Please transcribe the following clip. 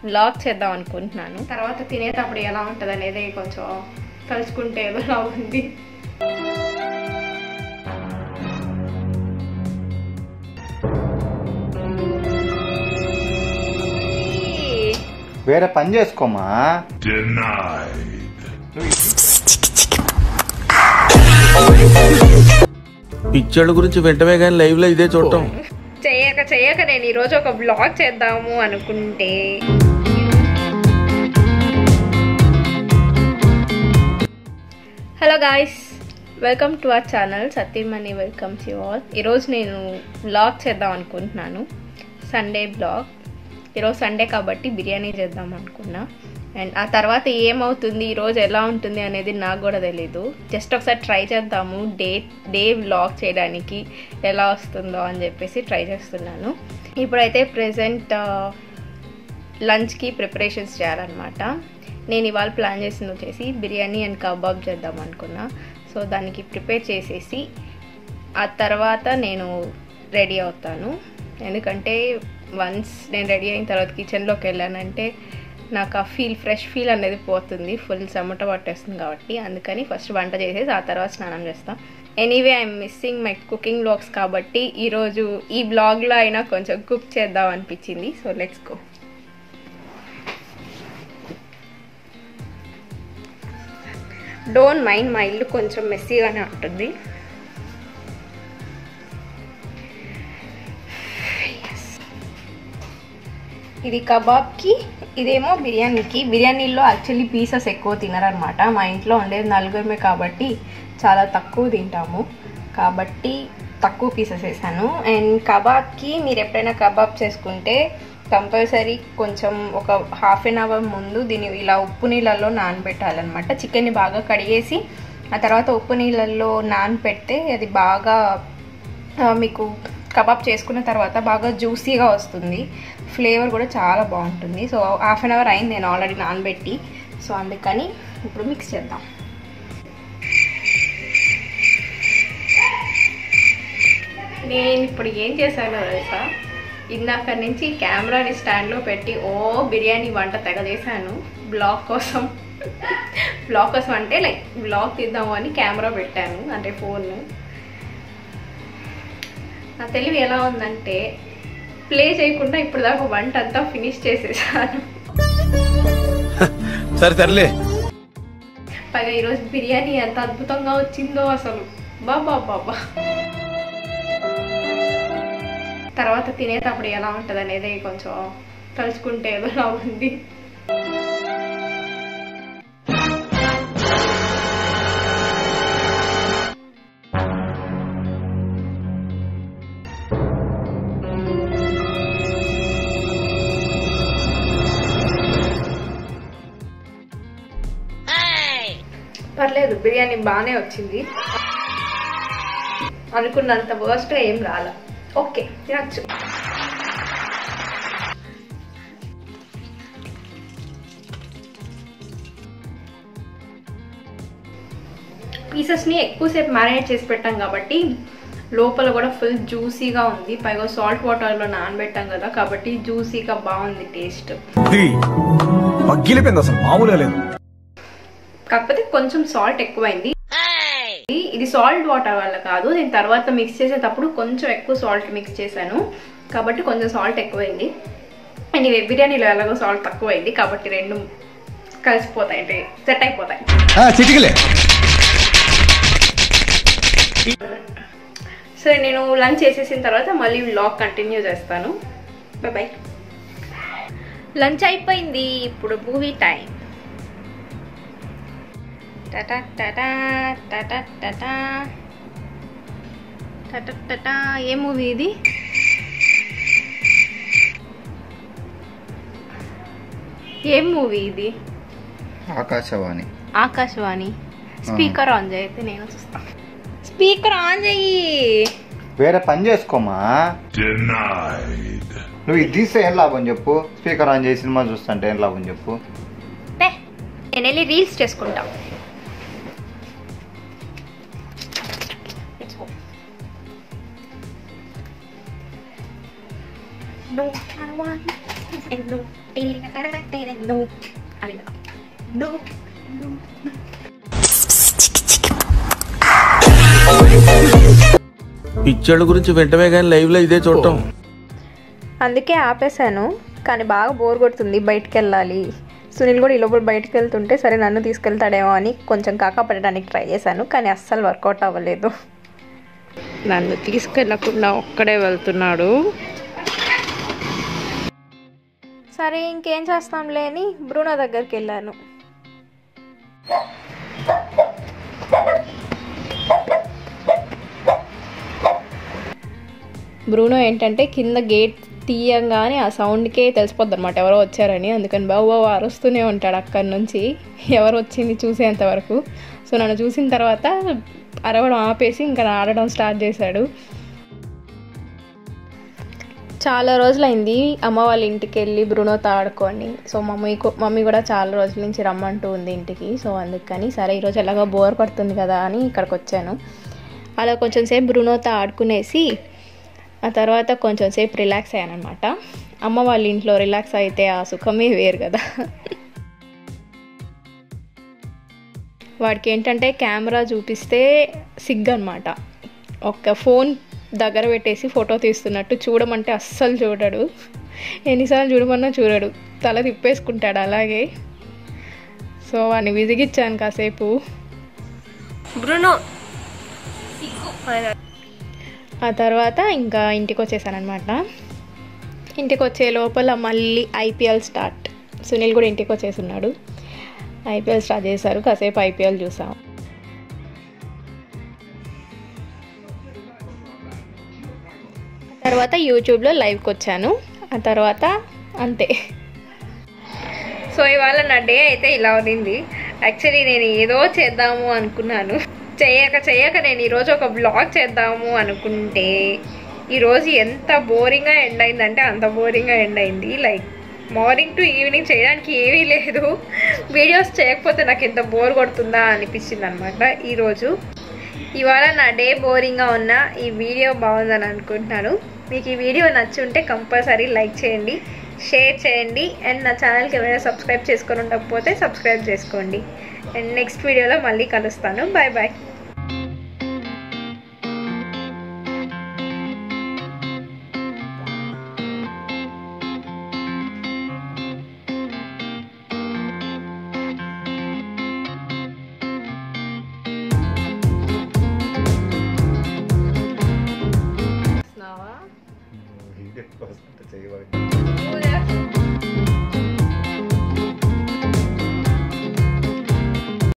Vlog చేద్దాం అనుకుంటున్నాను తర్వాత తినేటప్పుడు ఎలా ఉంటుంది అనేది కొంచెం తలుచుకుంటే ఏదోలా ఉంది వేరే పని చేసుకోమా Denied. పిక్చర్ల గురించి వెంటనే కానీ లైవ్ లో ఇదే చూడటం చేయక చేయక నేను ఈరోజు ఒక బ్లాగ్ చేద్దాము అనుకుంటే hello guys welcome to our channel Satyamani welcomes you all ఈరోజు నేను బ్లాగ్ చేద్దాం అనుకుంటున్నాను సండే బ్లాగ్ ఈరోజు సండే కాబట్టి బిర్యానీ చేద్దాం అనుకున్నా అండ్ ఆ తర్వాత ఏమవుతుంది ఈరోజు ఎలా ఉంటుంది అనేది నాకు కూడా తెలీదు జస్ట్ ఒకసారి ట్రై చేద్దాము డే డే వ్లాగ్ చేయడానికి ఎలా వస్తుందో అని చెప్పేసి ట్రై చేస్తున్నాను ఇప్పుడైతే ప్రజెంట్ లంచ్కి ప్రిపరేషన్స్ చేయాలన్నమాట నేను ఇవాళ ప్లాన్ చేసింది వచ్చేసి బిర్యానీ అండ్ కబాబ్ చేద్దాం అనుకున్నా సో దానికి ప్రిపేర్ చేసేసి ఆ తర్వాత నేను రెడీ అవుతాను ఎందుకంటే వన్స్ నేను రెడీ అయిన తర్వాత కిచెన్లోకి వెళ్ళానంటే నాకు ఆ ఫీల్ ఫ్రెష్ ఫీల్ అనేది పోతుంది ఫుల్ చెమట పట్టేస్తుంది కాబట్టి అందుకని ఫస్ట్ వంట చేసేసి ఆ తర్వాత స్నానం చేస్తాను anyway I'm missing my cooking blogs కాబట్టి ఈరోజు ఈ బ్లాగ్లో అయినా కొంచెం కుక్ చేద్దాం అనిపించింది so let's go don't mind మా ఇల్లు కొంచెం మెస్సీగానే ఉంటుంది ఇది కబాబ్కి ఇదేమో బిర్యానీకి బిర్యానీలో యాక్చువల్లీ పీసెస్ ఎక్కువ తినరనమాట మా ఇంట్లో ఉండేది నలుగురమే కాబట్టి చాలా తక్కువ తింటాము కాబట్టి తక్కువ పీసెస్ వేసాను అండ్ కబాబ్కి మీరు ఎప్పుడైనా కబాబ్ చేసుకుంటే కంపల్సరీ కొంచెం ఒక హాఫ్ అన్ అవర్ ముందు దీన్ని ఇలా ఉప్పు నీళ్ళల్లో నానబెట్టాలన్నమాట చికెన్ని బాగా కడిగేసి ఆ తర్వాత ఉప్పు నీళ్ళల్లో నానబెడితే అది బాగా ఆ, మీకు కబాబ్ చేసుకున్న తర్వాత బాగా జ్యూసీగా వస్తుంది ఫ్లేవర్ కూడా చాలా బాగుంటుంది సో హాఫ్ అన్ అవర్ అయింది నేను ఆల్రెడీ నానబెట్టి సో అందుకని ఇప్పుడు మిక్స్ చేద్దాం నేను ఇప్పుడు ఏం చేశానో తెలుసా ఇందాక నుంచి కెమెరాని స్టాండ్లో పెట్టి ఓ బిర్యానీ వంట తెగ చేశాను బ్లాగ్ కోసం బ్లాగ్ కోసం అంటే లైక్ బ్లాగ్ తీద్దాము అని కెమెరా పెట్టాను అంటే ఫోన్ నా తెలివి ఎలా ఉందంటే ప్లే చేయకుండా ఇప్పుడు దాకా వంట అంతా ఫినిష్ చేసేసాను సరే తరలే పైగా ఈరోజు బిర్యానీ ఎంత అద్భుతంగా వచ్చిందో అసలు బాబా బాబా తర్వాత తినేటప్పుడు ఎలా ఉంటుంది అనేది కొంచెం తలుచుకుంటే ఏదోలా ఉంది పర్లేదు బిర్యానీ బాగానే వచ్చింది అనుకున్నంత వర్స్ట్ ఏం రాల ఓకే తినచ్చు పీసెస్ని ఎక్కువసేపు మ్యారినేట్ చేసి పెట్టాం కాబట్టి లోపల కూడా ఫుల్ జ్యూసీగా ఉంది పైగా సాల్ట్ వాటర్లో నానబెట్టాం కదా కాబట్టి జ్యూసీగా బాగుంది టేస్ట్ పగ్గిలిపోయింది అసలు మామూలుగా లేదు కాకపోతే కొంచెం సాల్ట్ ఎక్కువైంది ఇది సాల్ట్ వాటర్ వల్ల కాదు నేను తర్వాత మిక్స్ చేసేటప్పుడు కొంచెం ఎక్కువ సాల్ట్ మిక్స్ చేశాను కాబట్టి కొంచెం సాల్ట్ ఎక్కువైంది అండ్ ఇవి బిర్యానీలో ఎలాగో సాల్ట్ తక్కువైంది కాబట్టి రెండు కలిసిపోతాయి అంటే సెట్ అయిపోతాయి చిటికలే సరే నేను లంచ్ చేసేసిన తర్వాత మళ్ళీ వ్లాగ్ కంటిన్యూ చేస్తాను బాయ్ బాయ్ లంచ్ అయిపోయింది ఇప్పుడు movie time tata tata tata tata tata tata ఏ మూవీ ఇది ఏం మూవీ ఇది ఆకాశవాణి ఆకాశవాణి స్పీకర్ ఆన్ చేయతే నేను చూస్తా స్పీకర్ ఆన్ చెయ్యి వేరే పని చేసుకోమా Denied. నువ్వు ఇది తీస్తే ఏం లాభం చెప్పు స్పీకర్ ఆన్ చేసి సినిమా చూస్తుంటే ఏం లాభం చెప్పు టే, నేను వెళ్ళి రీల్స్ చేసుకుంటా Let's go. No, I want పిచ్చోళ్ళ గురించి వెంటనే కానీ లైవ్ లో ఇదే చూడటం అందుకే ఆపేశాను కానీ బాగా బోర్ కొడుతుంది బయటికి వెళ్ళాలి సునీల్ కూడా ఈ లోపల బయటికి వెళ్తుంటే సరే నన్ను తీసుకెళ్తాడేమో అని కొంచెం కాకా పెట్టడానికి ట్రై చేశాను కానీ అస్సలు వర్కౌట్ అవ్వలేదు నన్ను తీసుకెళ్ళకుండా ఒక్కడే వెళ్తున్నాడు సరే ఇంకేం చేస్తాంలే అని బ్రూనో దగ్గరికి వెళ్ళాను బ్రూనో ఏంటంటే కింద గేట్ తీయంగానే ఆ సౌండ్కే తెలిసిపోద్ది అనమాట ఎవరో వచ్చారని అందుకని బాబు బాబు అరుస్తూనే ఉంటాడు అక్కడి నుంచి ఎవరు వచ్చింది చూసేంత వరకు సో నన్ను చూసిన తర్వాత అరవడం ఆపేసి ఇంకా ఆడడం స్టార్ట్ చేశాడు చాలా రోజులైంది అమ్మ వాళ్ళ ఇంటికి వెళ్ళి బ్రునోతో ఆడుకొని సో మమ్మీ కూ- మమ్మీ కూడా చాలా రోజుల నుంచి రమ్మంటూ ఉంది ఇంటికి సో అందుకని సరే ఈరోజు ఎలాగో బోర్ పడుతుంది కదా అని ఇక్కడికి వచ్చాను అలా కొంచెం సేపు బ్రునోతో ఆడుకునేసి ఆ తర్వాత కొంచెం సేపు రిలాక్స్ అయ్యాను అనమాట అమ్మ వాళ్ళ ఇంట్లో రిలాక్స్ అయితే ఆ సుఖమే వేరు కదా వాడికి ఏంటంటే కెమెరా చూపిస్తే సిగ్గు అనమాట ఒక ఫోన్ దగ్గర పెట్టేసి ఫోటో తీస్తున్నట్టు చూడమంటే అస్సలు చూడడు ఎన్నిసార్లు చూడమన్నా చూడడు తల తిప్పేసుకుంటాడు అలాగే సో వాడిని విసిగిచ్చాను కాసేపు బ్రునో ఆ తర్వాత ఇంకా ఇంటికి వచ్చేసానమాట ఇంటికి వచ్చే లోపల మళ్ళీ ఐపీఎల్ స్టార్ట్ సునీల్ కూడా ఇంటికి వచ్చేసి ఉన్నాడు ఐపీఎల్ స్టార్ట్ చేశారు కాసేపు ఐపీఎల్ చూసాం ఆ తర్వాత యూట్యూబ్లో లైవ్కి వచ్చాను ఆ తర్వాత అంతే సో ఇవాళ నా డే అయితే ఇలా ఉంది యాక్చువల్లీ నేను ఏదో చేద్దాము అనుకున్నాను చేయక చేయక నేను ఈరోజు ఒక బ్లాగ్ చేద్దాము అనుకుంటే ఈరోజు ఎంత బోరింగ్గా ఎండ్ అయిందంటే అంత బోరింగ్గా ఎండ్ అయింది లైక్ మార్నింగ్ టు ఈవినింగ్ చేయడానికి ఏమీ లేదు వీడియోస్ చేయకపోతే నాకు ఎంత బోర్ కొడుతుందా అనిపించింది అనమాట ఈరోజు ఇవాళ నా డే బోరింగ్గా ఉన్న ఈ వీడియో బాగుందని అనుకుంటున్నాను మీకు ఈ వీడియో నచ్చి ఉంటే కంపల్సరీ లైక్ చేయండి షేర్ చేయండి అండ్ నా ఛానల్కి ఎవరైనా సబ్స్క్రైబ్ చేసుకొని ఉండకపోతే సబ్స్క్రైబ్ చేసుకోండి అండ్ నెక్స్ట్ వీడియోలో మళ్ళీ కలుస్తాను బాయ్ బాయ్